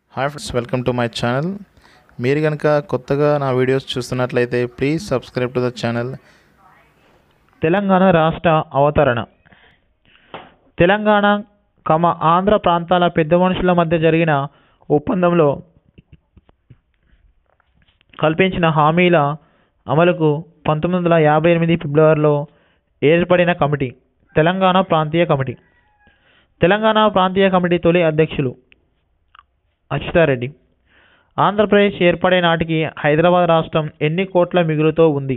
hi friends welcome to my channel మీరు కనుక కొత్తగా నా వీడియోస్ చూస్తున్నట్లయితే please subscribe to the channel Telangana రాష్ట్ర అవతరణ తెలంగాణ కమ ఆంధ్ర ప్రాంతాల పెద్ద మనుషుల మధ్య జరిగిన ఒప్పందంలో కల్పించిన హామీల అమలుకు పంతొమ్మిది వందల యాభై ఎనిమిది ఫిబ్రవరిలో ఏర్పడిన కమిటీ తెలంగాణ ప్రాంతీయ కమిటీ తెలంగాణ ప్రాంతీయ కమిటీ తొలి అధ్యక్షులు అచ్యుతారెడ్డి ఆంధ్రప్రదేశ్ ఏర్పడే నాటికి హైదరాబాద్ రాష్ట్రం ఎన్ని కోట్ల మిగులుతో ఉంది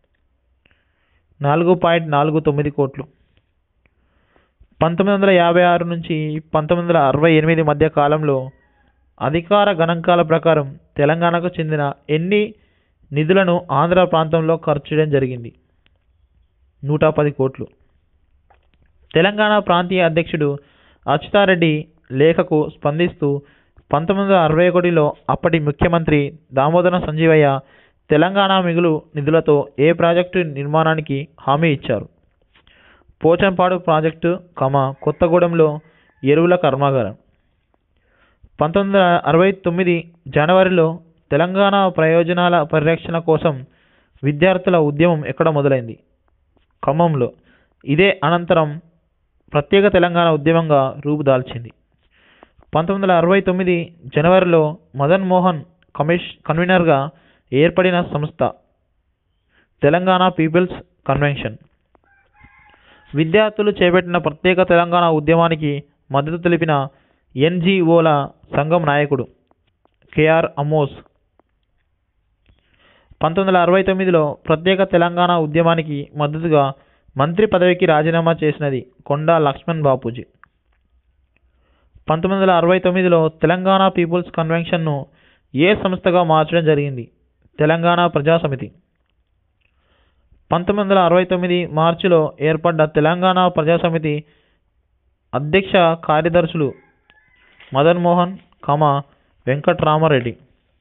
నాలుగు పాయింట్ నాలుగు తొమ్మిది కోట్లు పంతొమ్మిది వందల యాభై ఆరు నుంచి పంతొమ్మిది వందల అరవై ఎనిమిది మధ్య కాలంలో అధికార గణాంకాల ప్రకారం తెలంగాణకు చెందిన ఎన్ని నిధులను ఆంధ్ర ప్రాంతంలో ఖర్చు చేయడం జరిగింది నూట పది కోట్లు తెలంగాణ ప్రాంతీయ అధ్యక్షుడు అచ్యుతారెడ్డి లేఖకు స్పందిస్తూ పంతొమ్మిది వందల అరవై ఒకటిలో అప్పటి ముఖ్యమంత్రి దామోదరం సంజీవయ్య తెలంగాణ మిగులు నిధులతో ఏ ప్రాజెక్టు నిర్మాణానికి హామీ ఇచ్చారు పోచంపాడు ప్రాజెక్టు కమ కొత్తగూడెంలో ఎరువుల కర్మాగారం పంతొమ్మిది వందల అరవై తొమ్మిది జనవరిలో తెలంగాణ ప్రయోజనాల పరిరక్షణ కోసం విద్యార్థుల ఉద్యమం ఎక్కడ మొదలైంది ఖమ్మంలో ఇదే అనంతరం ప్రత్యేక తెలంగాణ ఉద్యమంగా రూపుదాల్చింది పంతొమ్మిది వందల అరవై తొమ్మిది జనవరిలో మదన్ మోహన్ కమిష్ కన్వీనర్గా ఏర్పడిన సంస్థ తెలంగాణ పీపుల్స్ కన్వెన్షన్ విద్యార్థులు చేపట్టిన ప్రత్యేక తెలంగాణ ఉద్యమానికి మద్దతు తెలిపిన ఎన్జిఓల సంఘం నాయకుడు కేఆర్ అమోస్ పంతొమ్మిది వందల అరవై తొమ్మిదిలో ప్రత్యేక తెలంగాణ ఉద్యమానికి మద్దతుగా మంత్రి పదవికి రాజీనామా చేసినది కొండా లక్ష్మణ్ బాపూజీ పంతొమ్మిది వందల అరవై తొమ్మిదిలో తెలంగాణ పీపుల్స్ కన్వెన్షన్ను ఏ సంస్థగా మార్చడం జరిగింది తెలంగాణ ప్రజా సమితి పంతొమ్మిది వందల అరవై తొమ్మిది మార్చిలో ఏర్పడ్డ తెలంగాణ ప్రజా సమితి అధ్యక్ష కార్యదర్శులు మదన్ మోహన్ కమ వెంకట్రామారెడ్డి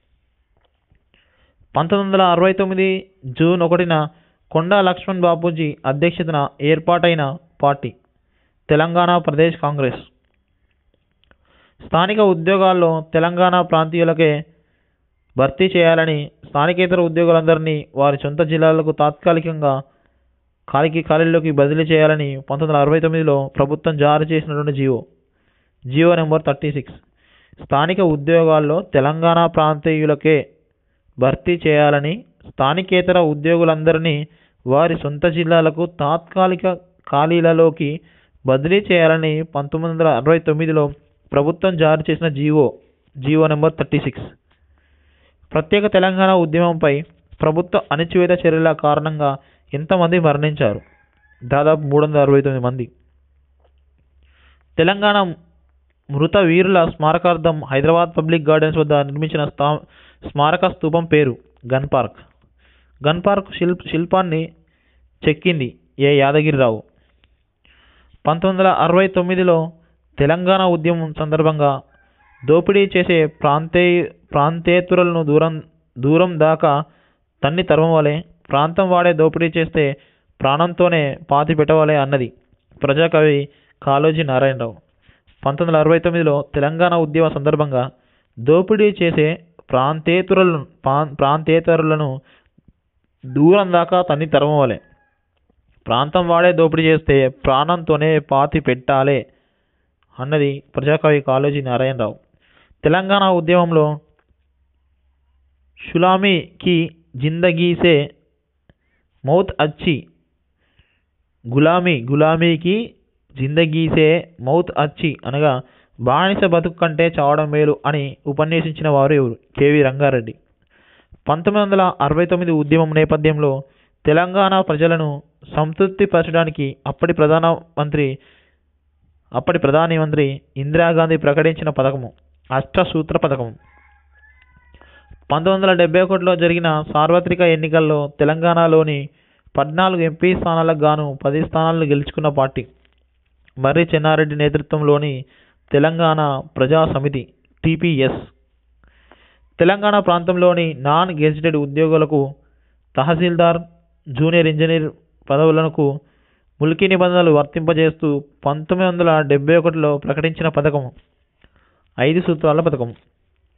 పంతొమ్మిది వందల అరవై తొమ్మిది జూన్ ఒకటిన కొండా లక్ష్మణ్ బాపూజీ అధ్యక్షతన ఏర్పాటైన పార్టీ తెలంగాణ ప్రదేశ్ కాంగ్రెస్ స్థానిక ఉద్యోగాల్లో తెలంగాణ ప్రాంతీయులకే భర్తీ చేయాలని స్థానికేతర ఉద్యోగులందరినీ వారి సొంత జిల్లాలకు తాత్కాలికంగా ఖాళీకి ఖాళీల్లోకి బదిలీ చేయాలని పంతొమ్మిది వందల అరవై తొమ్మిదిలో ప్రభుత్వం జారీ చేసినటువంటి GO GO number thirty six స్థానిక ఉద్యోగాల్లో తెలంగాణ ప్రాంతీయులకే భర్తీ చేయాలని స్థానికేతర ఉద్యోగులందరినీ వారి సొంత జిల్లాలకు తాత్కాలిక ఖాళీలలోకి బదిలీ చేయాలని పంతొమ్మిది వందల అరవై తొమ్మిదిలో ప్రభుత్వం జారీ చేసిన GO GO number thirty six ప్రత్యేక తెలంగాణ ఉద్యమంపై ప్రభుత్వ అణచివేత చర్యల కారణంగా ఎంతమంది మరణించారు దాదాపు మూడు వందల అరవై తొమ్మిది మంది తెలంగాణ మృత వీరుల స్మారకార్థం హైదరాబాద్ పబ్లిక్ గార్డెన్స్ వద్ద నిర్మించిన స్థా స్మారక స్తూపం పేరు గన్ పార్క్ గన్ పార్క్ శిల్ప శిల్పాన్ని చెక్కింది ఏ యాదగిరిరావు పంతొమ్మిది వందల అరవై తొమ్మిదిలో తెలంగాణ ఉద్యమం సందర్భంగా దోపిడీ చేసే ప్రాంతే ప్రాంతేతరులను దూరం దూరం దాకా తన్ని తరమవలే ప్రాంతం వాడే దోపిడీ చేస్తే ప్రాణంతోనే పాతి పెట్టవలే అన్నది ప్రజాకవి కాళోజీ నారాయణరావు పంతొమ్మిది వందల అరవై తొమ్మిదిలో తెలంగాణ ఉద్యమ సందర్భంగా దోపిడీ చేసే ప్రాంతేతరులను ప్రాంతేతరులను దూరం దాకా తన్ని తరమవలే ప్రాంతం వాడే దోపిడీ చేస్తే ప్రాణంతోనే పాతి పెట్టాలే అన్నది ప్రజాకవి కాళోజీ నారాయణరావు తెలంగాణ ఉద్యమంలో షులామీకి జిందగీసే మౌత్ అచ్చి గులామీ గులామీకి జిందగీసే మౌత్ అచ్చి అనగా బానిస బతుకు కంటే చావడం మేలు అని ఉపన్యసించిన వారు ఎవరు కేవి రంగారెడ్డి పంతొమ్మిది వందల అరవై తొమ్మిది ఉద్యమం నేపథ్యంలో తెలంగాణ ప్రజలను సంతృప్తిపరచడానికి అప్పటి ప్రధానమంత్రి అప్పటి ప్రధాని మంత్రి ఇందిరాగాంధీ ప్రకటించిన పథకము అష్టసూత్ర పథకం పంతొమ్మిది వందల డెబ్బై ఒకటిలో జరిగిన సార్వత్రిక ఎన్నికల్లో తెలంగాణలోని పద్నాలుగు ఎంపీ స్థానాలకు గాను పది స్థానాలను గెలుచుకున్న పార్టీ మర్రి చెన్నారెడ్డి నేతృత్వంలోని తెలంగాణ ప్రజా సమితి టీపీఎస్ తెలంగాణ ప్రాంతంలోని నాన్ గెజిటెడ్ ఉద్యోగులకు తహసీల్దార్ జూనియర్ ఇంజనీర్ పదవులకు ముల్కీ నిబంధనలు వర్తింపజేస్తూ పంతొమ్మిది వందల డెబ్బై ఒకటిలో ప్రకటించిన పథకం ఐదు సూత్రాల పథకం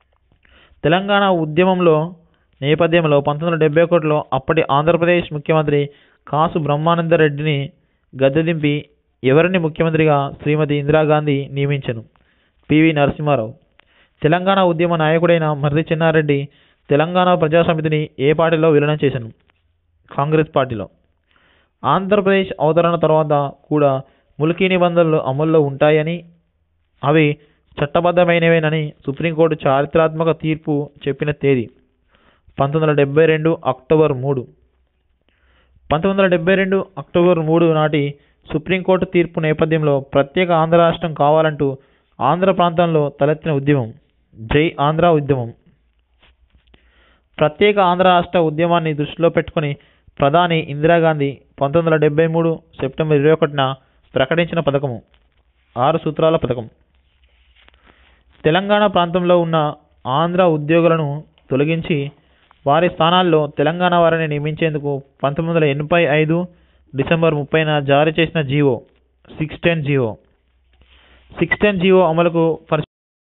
తెలంగాణ ఉద్యమంలో నేపథ్యంలో పంతొమ్మిది వందల డెబ్బై ఒకటిలో అప్పటి ఆంధ్రప్రదేశ్ ముఖ్యమంత్రి కాసు బ్రహ్మానంద రెడ్డిని గద్దె దింపి ఎవరిని ముఖ్యమంత్రిగా శ్రీమతి ఇందిరాగాంధీ నియమించను పివి నరసింహారావు తెలంగాణ ఉద్యమ నాయకుడైన మర్రి చెన్నారెడ్డి తెలంగాణ ప్రజాసమితిని ఏ పార్టీలో విలీనం చేశాను కాంగ్రెస్ పార్టీలో ఆంధ్రప్రదేశ్ అవతరణ తర్వాత కూడా ములికీ నిబంధనలు అమల్లో ఉంటాయని అవి చట్టబద్ధమైనవేనని సుప్రీంకోర్టు చారిత్రాత్మక తీర్పు చెప్పిన తేదీ పంతొమ్మిది వందల డెబ్బై రెండు అక్టోబర్ మూడు పంతొమ్మిది వందల డెబ్బై రెండు అక్టోబర్ మూడు నాటి సుప్రీంకోర్టు తీర్పు నేపథ్యంలో ప్రత్యేక ఆంధ్ర రాష్ట్రం కావాలంటూ ఆంధ్ర ప్రాంతంలో తలెత్తిన ఉద్యమం జై ఆంధ్ర ఉద్యమం ప్రత్యేక ఆంధ్ర రాష్ట్ర ఉద్యమాన్ని దృష్టిలో పెట్టుకుని ప్రధాని ఇందిరాగాంధీ పంతొమ్మిది వందల డెబ్బై మూడు సెప్టెంబర్ ఇరవై ఒకటిన ప్రకటించిన పథకము ఆరు సూత్రాల పథకం తెలంగాణ ప్రాంతంలో ఉన్న ఆంధ్ర ఉద్యోగులను తొలగించి వారి స్థానాల్లో తెలంగాణ వారిని నియమించేందుకు పంతొమ్మిది వందల ఎనభై ఐదు డిసెంబర్ ముప్పైన జారీ చేసిన GO six ten GO six ten GO అమలుకు పరి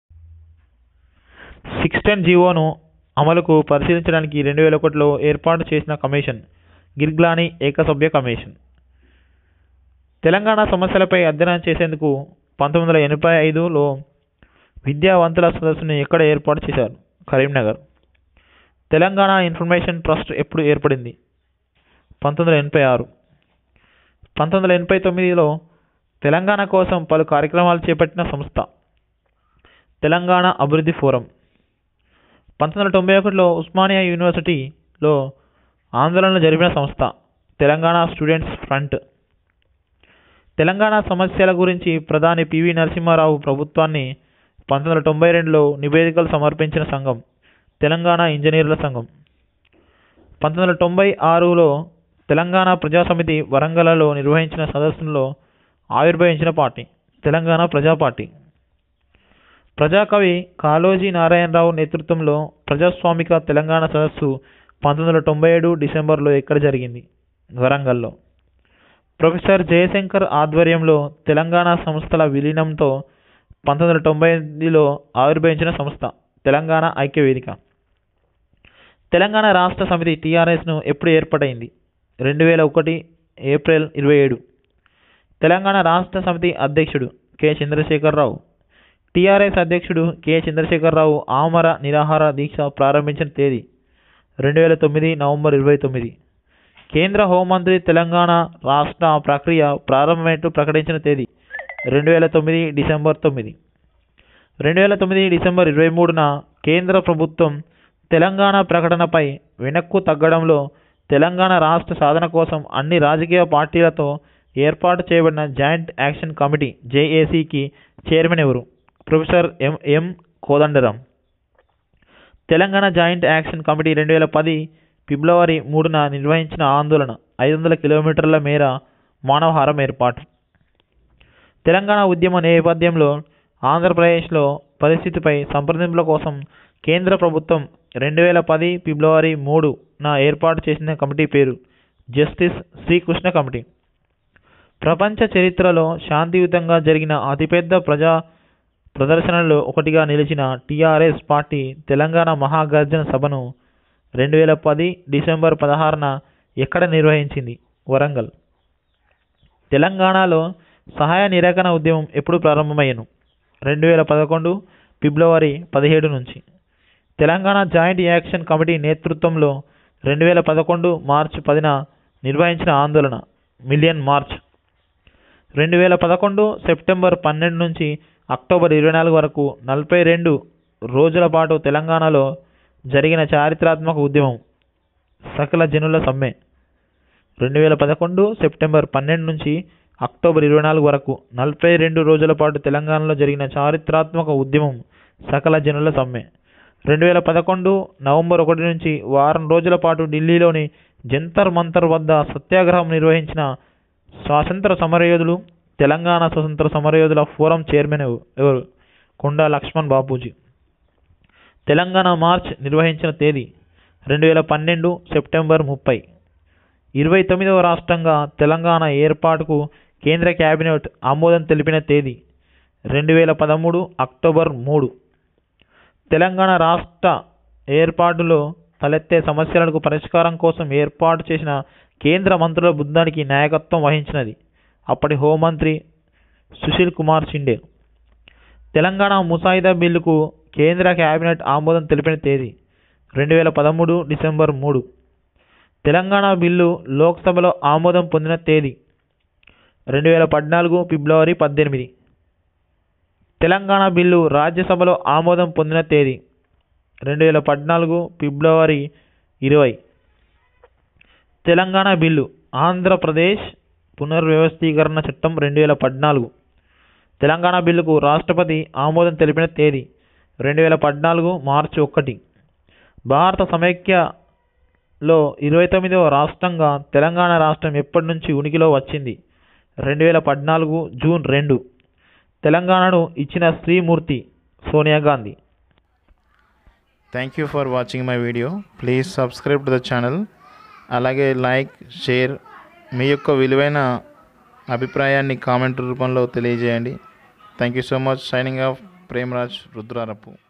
సిక్స్ టెన్ జీవోను అమలుకు పరిశీలించడానికి రెండు వేల ఒకటిలో ఏర్పాటు చేసిన కమిషన్ గిర్గ్లాని ఏకసభ్య కమిషన్ తెలంగాణ సమస్యలపై అధ్యయనం చేసేందుకు పంతొమ్మిది వందల ఎనభై ఐదులో విద్యావంతుల సదస్సును ఎక్కడ ఏర్పాటు చేశారు కరీంనగర్ తెలంగాణ ఇన్ఫర్మేషన్ ట్రస్ట్ ఎప్పుడు ఏర్పడింది పంతొమ్మిది వందల ఎనభై ఆరు పంతొమ్మిది వందల ఎనభై తొమ్మిదిలో తెలంగాణ కోసం పలు కార్యక్రమాలు చేపట్టిన సంస్థ తెలంగాణ అభివృద్ధి ఫోరం పంతొమ్మిది వందల తొంభై ఒకటిలో ఉస్మానియా యూనివర్సిటీలో ఆందోళనలు జరిపిన సంస్థ తెలంగాణ స్టూడెంట్స్ ఫ్రంట్ తెలంగాణ సమస్యల గురించి ప్రధాని పివి నరసింహారావు ప్రభుత్వాన్ని పంతొమ్మిది వందల తొంభై రెండులో నివేదికలు సమర్పించిన సంఘం తెలంగాణ ఇంజనీర్ల సంఘం పంతొమ్మిది వందల తొంభై ఆరులో తెలంగాణ ప్రజాసమితి వరంగల్లో నిర్వహించిన సదస్సులో ఆవిర్భవించిన పార్టీ తెలంగాణ ప్రజా పార్టీ ప్రజాకవి కాళోజీ నారాయణరావు నేతృత్వంలో ప్రజాస్వామిక తెలంగాణ సదస్సు పంతొమ్మిది వందల తొంభై ఏడు డిసెంబర్లో ఎక్కడ జరిగింది వరంగల్లో ప్రొఫెసర్ జయశంకర్ ఆధ్వర్యంలో తెలంగాణ సంస్థల విలీనంతో పంతొమ్మిది వందల తొంభై ఎనిమిదిలో ఆవిర్భవించిన సంస్థ తెలంగాణ ఐక్య వేదిక తెలంగాణ రాష్ట్ర సమితి టీఆర్ఎస్ను ఎప్పుడు ఏర్పాటైంది రెండు వేల ఒకటి ఏప్రిల్ ఇరవై ఏడు తెలంగాణ రాష్ట్ర సమితి అధ్యక్షుడు కె చంద్రశేఖరరావు టీఆర్ఎస్ అధ్యక్షుడు కె చంద్రశేఖరరావు ఆమర నిరాహార దీక్ష ప్రారంభించిన తేదీ రెండు వేల తొమ్మిది నవంబర్ ఇరవై తొమ్మిది కేంద్ర హోంమంత్రి తెలంగాణ రాష్ట్ర ప్రక్రియ ప్రారంభమైనట్టు ప్రకటించిన తేదీ రెండు వేల తొమ్మిది డిసెంబర్ తొమ్మిది రెండు వేల తొమ్మిది డిసెంబర్ ఇరవై మూడున కేంద్ర ప్రభుత్వం తెలంగాణ ప్రకటనపై వెనక్కు తగ్గడంలో తెలంగాణ రాష్ట్ర సాధన కోసం అన్ని రాజకీయ పార్టీలతో ఏర్పాటు చేయబడిన జాయింట్ యాక్షన్ కమిటీ జేఏసీకి చైర్మన్ ఎవరు professor M M Kodandaram Telangana joint action committee రెండు వేల పది ఫిబ్రవరి మూడున నిర్వహించిన ఆందోళన ఐదు వందల కిలోమీటర్ల మేర మానవహారం ఏర్పాటు తెలంగాణ ఉద్యమ నేపథ్యంలో ఆంధ్రప్రదేశ్లో పరిస్థితిపై సంప్రదింపుల కోసం కేంద్ర ప్రభుత్వం రెండు వేల పది ఫిబ్రవరి మూడున ఏర్పాటు చేసిన కమిటీ పేరు జస్టిస్ శ్రీకృష్ణ కమిటీ ప్రపంచ చరిత్రలో శాంతియుతంగా జరిగిన అతిపెద్ద ప్రజా ప్రదర్శనలో ఒకటిగా నిలిచిన టీఆర్ఎస్ పార్టీ తెలంగాణ మహాగర్జన సభను రెండు వేల పది డిసెంబర్ పదహారున ఎక్కడ నిర్వహించింది వరంగల్ తెలంగాణలో సహాయ నిరాకరణ ఉద్యమం ఎప్పుడు ప్రారంభమయ్యను రెండు వేల పదకొండు ఫిబ్రవరి పదిహేడు నుంచి తెలంగాణ జాయింట్ యాక్షన్ కమిటీ నేతృత్వంలో రెండు వేల పదకొండు మార్చి పదిన నిర్వహించిన ఆందోళన మిలియన్ మార్చ్ రెండు వేల పదకొండు సెప్టెంబర్ పన్నెండు నుంచి అక్టోబర్ ఇరవై నాలుగు వరకు నలభై రెండు రోజుల పాటు తెలంగాణలో జరిగిన చారిత్రాత్మక ఉద్యమం సకల జనుల సమ్మె రెండు వేల పదకొండు సెప్టెంబర్ పన్నెండు నుంచి అక్టోబర్ ఇరవై నాలుగు వరకు నలభై రెండు రోజుల పాటు తెలంగాణలో జరిగిన చారిత్రాత్మక ఉద్యమం సకల జనుల సమ్మె రెండు వేల పదకొండు నవంబర్ ఒకటి నుంచి వారం రోజుల పాటు ఢిల్లీలోని జంతర్ మంతర్ వద్ద సత్యాగ్రహం నిర్వహించిన స్వాతంత్ర సమరయోధులు తెలంగాణ స్వతంత్ర సమరయోధుల ఫోరం చైర్మన్ ఎవ- ఎవరు కొండా లక్ష్మణ్ బాపూజీ తెలంగాణ మార్చ్ నిర్వహించిన తేదీ రెండు వేల పన్నెండు సెప్టెంబర్ ముప్పై ఇరవై తొమ్మిదవ రాష్ట్రంగా తెలంగాణ ఏర్పాటుకు కేంద్ర కేబినెట్ ఆమోదం తెలిపిన తేదీ రెండు వేల పదమూడు అక్టోబర్ మూడు తెలంగాణ రాష్ట్ర ఏర్పాటులో తలెత్తే సమస్యలకు పరిష్కారం కోసం ఏర్పాటు చేసిన కేంద్ర మంత్రుల బృందానికి నాయకత్వం వహించినది అప్పటి హోంమంత్రి సుశీల్ కుమార్ షిండే తెలంగాణ ముసాయిదా బిల్లుకు కేంద్ర కేబినెట్ ఆమోదం తెలిపిన తేదీ రెండు వేల పదమూడు డిసెంబర్ మూడు తెలంగాణ బిల్లు లోక్సభలో ఆమోదం పొందిన తేదీ రెండు వేల పద్నాలుగు ఫిబ్రవరి పద్దెనిమిది తెలంగాణ బిల్లు రాజ్యసభలో ఆమోదం పొందిన తేదీ రెండు వేల పద్నాలుగు ఫిబ్రవరి ఇరవై తెలంగాణ బిల్లు ఆంధ్రప్రదేశ్ పునర్వ్యవస్థీకరణ చట్టం రెండు వేల పద్నాలుగు తెలంగాణ బిల్లుకు రాష్ట్రపతి ఆమోదం తెలిపిన తేదీ రెండు వేల పద్నాలుగు మార్చి ఒకటి భారత సమైక్యలో ఇరవై తొమ్మిదవ రాష్ట్రంగా తెలంగాణ రాష్ట్రం ఎప్పటి నుంచి ఉనికిలో వచ్చింది రెండు వేల పద్నాలుగు జూన్ రెండు తెలంగాణను ఇచ్చిన శ్రీమూర్తి Sonia Gandhi thank you for watching my video please subscribe to the channel అలాగే లైక్ షేర్ మీ యొక్క విలువైన అభిప్రాయాన్ని కామెంట్ రూపంలో తెలియజేయండి thank you so much signing off Premraj Rudrarapu